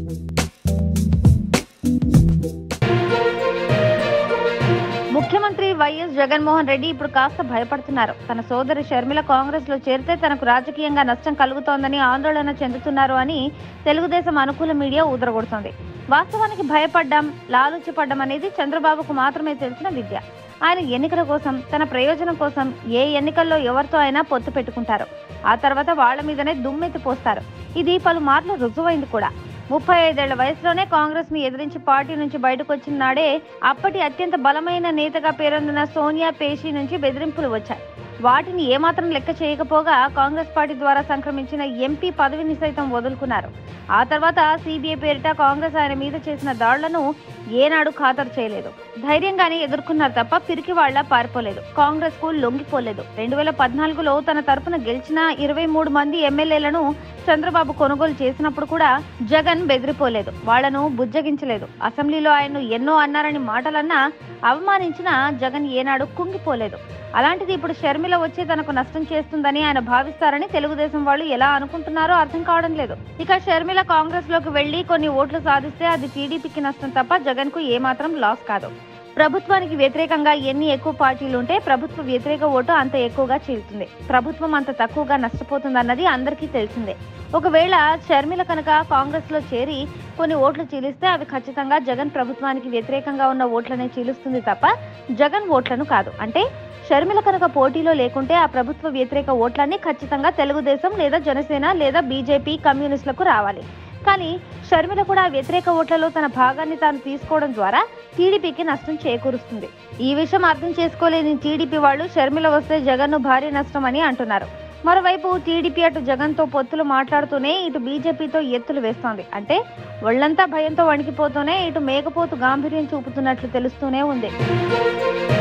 ముఖ్యమంత్రి వైఎస్ జగన్మోహన్ రెడ్డి ఇప్పుడు కాస్త భయపడుతున్నారు తన సోదరి షర్మిల కాంగ్రెస్ లో చేరితే తనకు రాజకీయంగా నష్టం కలుగుతోందని ఆందోళన చెందుతున్నారు అని తెలుగుదేశం అనుకూల మీడియా ఊదరగొడుతోంది వాస్తవానికి భయపడ్డం లాలూచిపడ్డం అనేది చంద్రబాబుకు మాత్రమే తెలిసిన విద్య ఆయన ఎన్నికల కోసం తన ప్రయోజనం కోసం ఏ ఎన్నికల్లో ఎవరితో అయినా పొత్తు పెట్టుకుంటారు ఆ తర్వాత వాళ్ళ మీదనే దుమ్మెత్తి పోస్తారు ఇది పలుమార్లు రుజువైంది కూడా ముప్పై ఐదేళ్ల వయసులోనే కాంగ్రెస్ ని ఎదిరించి పార్టీ నుంచి బయటకు వచ్చిన నాడే అప్పటి అత్యంత బలమైన నేతగా పేరొందిన సోనియా పేషి నుంచి బెదిరింపులు వచ్చాయి వాటిని ఏమాత్రం లెక్క చేయకపోగా కాంగ్రెస్ పార్టీ ద్వారా సంక్రమించిన ఎంపీ పదవిని సైతం వదులుకున్నారు ఆ తర్వాత సిబిఐ పేరిట కాంగ్రెస్ ఆయన మీద చేసిన దాడులను ఏనాడు ఖాతరు చేయలేదు ధైర్యంగానే ఎదుర్కొన్నారు తప్ప పిరికి వాళ్ల పారిపోలేదు కాంగ్రెస్ కు లొంగిపోలేదు రెండు వేల పద్నాలుగులో తన తరపున గెలిచిన ఇరవై మూడు మంది ఎమ్మెల్యేలను చంద్రబాబు కొనుగోలు చేసినప్పుడు కూడా జగన్ బెదిరిపోలేదు వాళ్లను బుజ్జగించలేదు అసెంబ్లీలో ఆయన ఎన్నో అన్నారని మాటలన్నా అవమానించిన జగన్ ఏనాడు కుంగిపోలేదు అలాంటిది ఇప్పుడు షర్మిల వచ్చి తనకు నష్టం చేస్తుందని ఆయన భావిస్తారని తెలుగుదేశం వాళ్ళు ఎలా అనుకుంటున్నారో అర్థం కావడం లేదు ఇక షర్మిల కాంగ్రెస్ లోకి వెళ్లి కొన్ని ఓట్లు సాధిస్తే అది టీడీపీకి నష్టం తప్ప జగన్ కు ఏమాత్రం లాస్ కాదు ప్రభుత్వానికి వ్యతిరేకంగా ఎన్ని ఎక్కువ పార్టీలు ఉంటే ప్రభుత్వ వ్యతిరేక ఓటు అంత ఎక్కువగా చీలుతుంది ప్రభుత్వం అంత తక్కువగా నష్టపోతుందన్నది అందరికీ తెలిసిందే ఒకవేళ షర్మిల కనుక కాంగ్రెస్ లో చేరి కొన్ని ఓట్లు చీలిస్తే అవి ఖచ్చితంగా జగన్ ప్రభుత్వానికి వ్యతిరేకంగా ఉన్న ఓట్లనే చీలుస్తుంది తప్ప జగన్ ఓట్లను కాదు అంటే షర్మిల కనుక పోటీలో లేకుంటే ఆ ప్రభుత్వ వ్యతిరేక ఓట్లన్నీ ఖచ్చితంగా తెలుగుదేశం లేదా జనసేన లేదా బీజేపీ కమ్యూనిస్టులకు రావాలి కానీ షర్మిల కూడా ఆ వ్యతిరేక ఓట్లలో తన భాగాన్ని తాను తీసుకోవడం ద్వారా టీడీపీకి నష్టం చేకూరుస్తుంది ఈ విషయం అర్థం చేసుకోలేని టీడీపీ వాళ్ళు షర్మిల వస్తే జగన్ను భారీ నష్టం అని అంటున్నారు మరోవైపు టీడీపీ అటు జగన్తో పొత్తులు మాట్లాడుతూనే ఇటు బీజేపీతో ఎత్తులు వేస్తోంది అంటే ఒళ్లంతా భయంతో వణికిపోతూనే ఇటు మేకపోతు గాంభీర్యం చూపుతున్నట్లు తెలుస్తూనే ఉంది